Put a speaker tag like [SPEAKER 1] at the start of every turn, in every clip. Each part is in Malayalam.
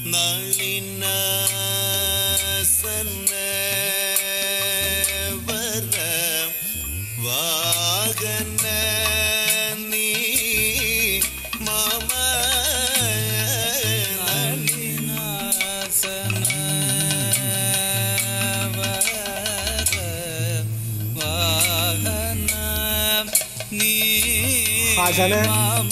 [SPEAKER 1] നളിനാസന്നവര വാഹന നീ മമ
[SPEAKER 2] ആശാനെ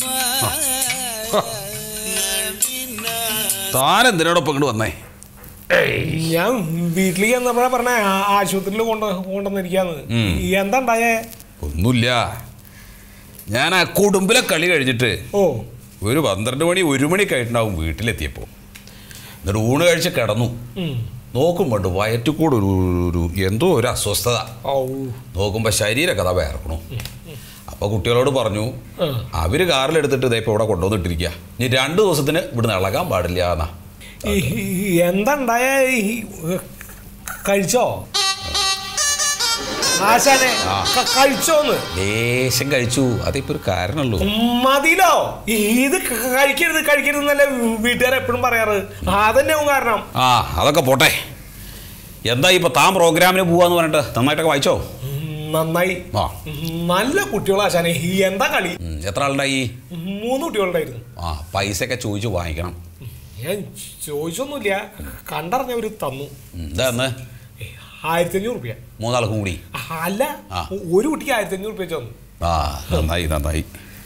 [SPEAKER 3] താൻ എന്തിനോടൊപ്പം ഇങ്ങോട്ട് വന്നേ
[SPEAKER 2] ഞാൻ വീട്ടിലേക്ക് എന്നപ്പോഴാ പറഞ്ഞ ആശുപത്രിയിൽ കൊണ്ട് കൊണ്ടുവന്നിരിക്കാന്ന്
[SPEAKER 3] ഉം.
[SPEAKER 2] എന്താ ഉണ്ടായേ
[SPEAKER 3] ഒന്നുമില്ല ഞാൻ ആ കുടുംബിലെ കളി കഴിഞ്ഞിട്ട്
[SPEAKER 2] ഓ
[SPEAKER 3] ഒരു പന്ത്രണ്ട് മണി ഒരു മണി കഴിഞ്ഞിട്ടുണ്ടാവും വീട്ടിലെത്തിയപ്പോൾ എന്നിട്ട് ഊണ് കഴിച്ച് കിടന്നു
[SPEAKER 2] ഉം.
[SPEAKER 3] നോക്കുമ്പോണ്ട് വയറ്റുകൂടെ ഒരു ഒരു എന്തോ ഒരു അസ്വസ്ഥത
[SPEAKER 2] ഔ
[SPEAKER 3] നോക്കുമ്പോൾ ശരീരമൊക്കെ അതാ വേർക്കണു അപ്പോൾ കുട്ടികളോട് പറഞ്ഞു
[SPEAKER 2] ആ.
[SPEAKER 3] അവർ കാറിലെടുത്തിട്ട് ഇതേ ഇപ്പോൾ ഇവിടെ കൊണ്ടുവന്നിട്ടിരിക്കുക ഇനി രണ്ട് ദിവസത്തിന് ഇവിടുന്ന് ഇളകാൻ പാടില്ല എന്നാ
[SPEAKER 2] ഈ- ഈ എന്താ ഉണ്ടായേ ഈ കഴിച്ചോ ആശാനെ
[SPEAKER 3] ആ.
[SPEAKER 2] ക- കഴിച്ചോന്ന്
[SPEAKER 3] ലേശം കഴിച്ചു അതിപ്പോൾ ഒരു കാരണമുള്ളൂ
[SPEAKER 2] മതിലോ ഇത് ക- കഴിക്കരുത് കഴിക്കരുത് എന്നല്ലേ വീട്ടുകാർ എപ്പോഴും പറയാറ് അതന്നെയാവും കാരണം
[SPEAKER 3] ആ അതൊക്കെ പോട്ടെ എന്താ ഇപ്പൊ താൻ പ്രോഗ്രാമിന് പോവാന്ന് പറഞ്ഞിട്ട് നന്നായിട്ടൊക്കെ വായിച്ചോ
[SPEAKER 2] ഉം, നന്നായി
[SPEAKER 3] ആ
[SPEAKER 2] നല്ല കുട്ടികളാ ആശാനെ ഈ എന്താ കളി
[SPEAKER 3] ഉം, എത്ര ആളുണ്ടായി
[SPEAKER 2] മൂന്ന് കുട്ടികളുണ്ടായിരുന്നു
[SPEAKER 3] ആ പൈസയൊക്കെ ചോദിച്ചു വാങ്ങിക്കണം
[SPEAKER 2] ഞാൻ ചോദിച്ചൊന്നുമില്ല കണ്ടറിഞ്ഞവര് തന്നു
[SPEAKER 3] ഉം, എന്താ അന്ന്
[SPEAKER 2] ആയിരത്തി അഞ്ഞൂറ് റുപ്യ
[SPEAKER 3] മൂന്നാൾക്കും കൂടി
[SPEAKER 2] അല്ല
[SPEAKER 3] ആ.
[SPEAKER 2] ഒരു കുട്ടിക്ക് ആയിരത്തി അഞ്ഞൂറ് റുപ്യ തന്നു
[SPEAKER 3] ആ നന്നായി നന്നായി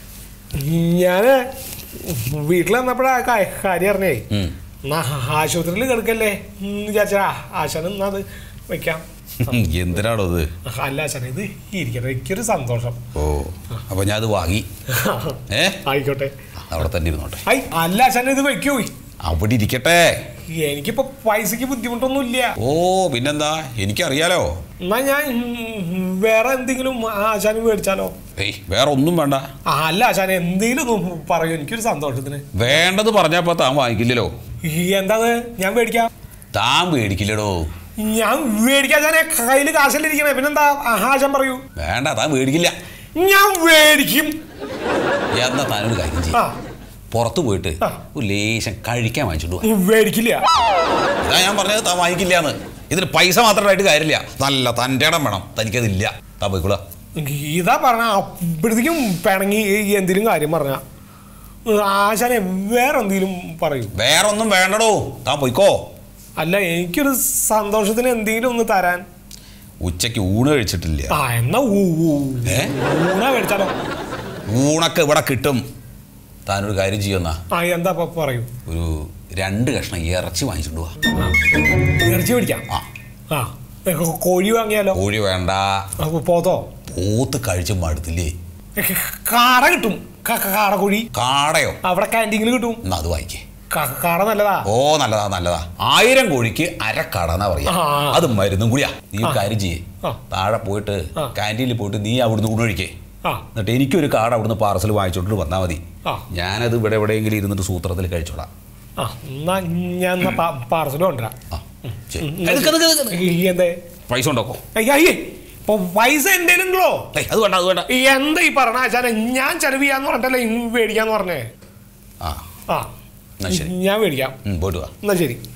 [SPEAKER 2] ഞാന് വീട്ടിൽ വന്നപ്പോഴാ കാ- കാര്യം അറിഞ്ഞേ
[SPEAKER 3] ഉം.
[SPEAKER 2] എന്നാ ആശുപത്രിയിൽ കിടക്കല്ലേ എന്ന് വിചാരിച്ചാ ആശാൻ എന്നാ അത് വെക്കാം
[SPEAKER 3] എന്തിനാണോ ഇത്
[SPEAKER 2] അല്ല ആശാൻ ഇത് ഇരിക്കട്ടെ എനിക്കൊരു സന്തോഷം
[SPEAKER 3] ഓ അപ്പൊ ഞാൻ അത് വാങ്ങി ഏ
[SPEAKER 2] ആയിക്കോട്ടെ
[SPEAKER 3] അവിടെ തന്നെ ഇരുന്നോട്ടെ
[SPEAKER 2] ഐ അല്ല ആശാൻ ഇത് വെക്കൂ
[SPEAKER 3] അവിടെ ഇരിക്കട്ടെ
[SPEAKER 2] എനിക്കിപ്പോ പൈസക്ക് ബുദ്ധിമുട്ടൊന്നുമില്ല
[SPEAKER 3] ഓ പിന്നെന്താ എനിക്കറിയാലോ
[SPEAKER 2] എന്നാ ഞാൻ ഉം, വേറെ എന്തെങ്കിലും ആശാന് മേടിച്ചാലോ
[SPEAKER 3] ഏയ് വേറെ ഒന്നും വേണ്ട
[SPEAKER 2] ആ, അല്ല ആശാൻ എന്തെങ്കിലും ഒന്ന് പറയൂ എനിക്കൊരു സന്തോഷത്തിന്
[SPEAKER 3] വേണ്ടത് പറഞ്ഞപ്പോ താൻ വാങ്ങിക്കില്ലല്ലോ
[SPEAKER 2] ഈ എന്താത് ഞാൻ മേടിക്കാം
[SPEAKER 3] താൻ മേടിക്കില്ലടോ
[SPEAKER 2] ഞാൻ മേടിക്കാൻ കയ്യിൽ കാശല്ലിരിക്കണേ പിന്നെന്താ ആശാൻ പറയൂ
[SPEAKER 3] വേണ്ട താൻ മേടിക്കില്ല
[SPEAKER 2] ഞാൻ മേടിക്കും
[SPEAKER 3] എന്താ താനൊരു കാര്യം
[SPEAKER 2] ആ
[SPEAKER 3] ചെയ്യും പുറത്ത് പോയിട്ട്
[SPEAKER 2] ആ.
[SPEAKER 3] ഒരു ലേശം കഴിക്കാൻ വാങ്ങിച്ചോണ്ട് വാ.
[SPEAKER 2] മേടിക്കില്ല
[SPEAKER 3] ഇതാ ഞാൻ പറഞ്ഞത് താൻ വാങ്ങിക്കില്ലാന്ന് ഇതിന് പൈസ മാത്രമായിട്ട് കാര്യമില്ല നല്ല തൻ്റെ ഇടം വേണം തനിക്കതില്ല താൻ പോയിക്കോളാ
[SPEAKER 2] ഇതാ പറഞ്ഞ അപ്പോഴത്തേക്കും പിണങ്ങി എന്തെങ്കിലും കാര്യം പറഞ്ഞ ആശാനെ വേറെ എന്തെങ്കിലും പറയൂ
[SPEAKER 3] വേറെ ഒന്നും വേണ്ടടോ താൻ പോയിക്കോ
[SPEAKER 2] അല്ല എനിക്കൊരു സന്തോഷത്തിന് എന്തെങ്കിലും ഒന്ന് തരാൻ
[SPEAKER 3] ഉച്ചയ്ക്ക് ഊണ് കഴിച്ചിട്ടില്ല
[SPEAKER 2] ആ എന്നാ ഊ- ഊ-
[SPEAKER 3] ഏ?
[SPEAKER 2] ഊണ മേടിച്ചാലോ
[SPEAKER 3] ഊണൊക്കെ ഇവിടെ കിട്ടും താനൊരു കാര്യം ചെയ്യുന്ന
[SPEAKER 2] ആ എന്താ ഇപ്പൊ പറയൂ
[SPEAKER 3] ഒരു രണ്ട് കഷ്ണം ഇറച്ചി വാങ്ങിച്ചോണ്ട് വാ
[SPEAKER 2] ആ, ഇറച്ചി മേടിക്കാം
[SPEAKER 3] ആ
[SPEAKER 2] ആ കോഴി വാങ്ങിയാലോ
[SPEAKER 3] കോഴി വേണ്ട
[SPEAKER 2] ആ, പോത്തോ
[SPEAKER 3] പോത്ത് കഴിച്ച് മടുത്തില്ലേ
[SPEAKER 2] കാട കിട്ടും ക- ക- കാടക്കോഴി
[SPEAKER 3] കാടയോ
[SPEAKER 2] അവിടെ ക്യാൻറ്റീനിൽ കിട്ടും
[SPEAKER 3] എന്നാ അത് വാങ്ങിക്കേ
[SPEAKER 2] ക- കാട നല്ലതാ
[SPEAKER 3] ഓ നല്ലതാ നല്ലതാ ആയിരം കോഴിക്ക് അരക്കട എന്നാ പറയാ
[SPEAKER 2] ആ, ആ.
[SPEAKER 3] അത് മരുന്നും കൂടിയാ നീ ഒരു
[SPEAKER 2] ആ.
[SPEAKER 3] കാര്യം ചെയ്യേ
[SPEAKER 2] ആ.
[SPEAKER 3] താഴെ പോയിട്ട്
[SPEAKER 2] ആ.
[SPEAKER 3] ക്യാൻറ്റീനിൽ പോയിട്ട് നീ അവിടുന്ന് ഊണ് കഴിക്കേ
[SPEAKER 2] ആ
[SPEAKER 3] എന്നിട്ട് എനിക്കൊരു കാട അവിടുന്ന് പാർസൽ വാങ്ങിച്ചോണ്ട് വന്നാൽ മതി
[SPEAKER 2] ആ.
[SPEAKER 3] ഞാനത് ഇവിടെ എവിടെയെങ്കിലും ഇരുന്നിട്ട് സൂത്രത്തിൽ കഴിച്ചോളാം
[SPEAKER 2] ആ എന്നാ ഞാൻ പാർസൽ കൊണ്ടുവരാം
[SPEAKER 3] ആ ശരി. നിക്ക്, നിക്ക്, നിക്ക്, നിക്ക്.
[SPEAKER 2] ഈ എന്തേ
[SPEAKER 3] പൈസ ഉണ്ടോക്കോ
[SPEAKER 2] അയ്യ, അയ്യേ ഇപ്പൊ പൈസ എന്തേലും ഉണ്ടോ
[SPEAKER 3] ഏയ് അത് വേണ്ട അത് വേണ്ട
[SPEAKER 2] ഈ എന്താ ഈ പറഞ്ഞ ആശാനെ ഞാൻ ചെലവ് ചെയ്യാന്ന് പറഞ്ഞിട്ടല്ലേ ഇങ്ങ് മേടിക്കാന്ന് പറഞ്ഞേ
[SPEAKER 3] ആ
[SPEAKER 2] ആ
[SPEAKER 3] എന്നാ ശരി.
[SPEAKER 2] ഞാൻ മേടിക്കാം
[SPEAKER 3] ഉം, പോയിട്ട് വാ
[SPEAKER 2] എന്നാ ശരി